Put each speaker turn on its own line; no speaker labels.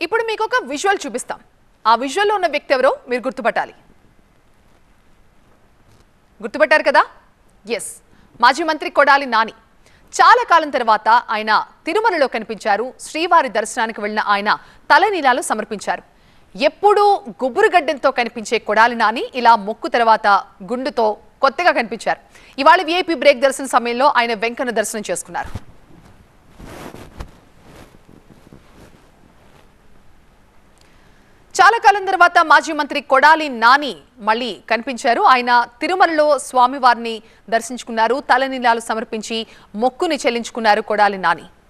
ఇప్పుడు మీకు ఒక విజువల్ చూపిస్తాం ఆ విజువల్లో ఉన్న వ్యక్తి ఎవరో మీరు గుర్తుపట్టాలి గుర్తుపట్టారు కదా ఎస్ మాజీ మంత్రి కొడాలి నాని చాలా కాలం తర్వాత ఆయన తిరుమలలో కనిపించారు శ్రీవారి దర్శనానికి వెళ్ళిన ఆయన తలనీలాలు సమర్పించారు ఎప్పుడూ గుబురుగడ్డంతో కనిపించే కొడాలి నాని ఇలా మొక్కు తర్వాత గుండుతో కొత్తగా కనిపించారు ఇవాళ విఐపి బ్రేక్ దర్శన సమయంలో ఆయన వెంకన్న దర్శనం చేసుకున్నారు చాలా కాలం తర్వాత మాజీ మంత్రి కొడాలి నాని మళ్ళీ కనిపించారు ఆయన తిరుమలలో స్వామివారిని దర్శించుకున్నారు తలనీలాలు సమర్పించి మొక్కుని చెల్లించుకున్నారు కొడాలి నాని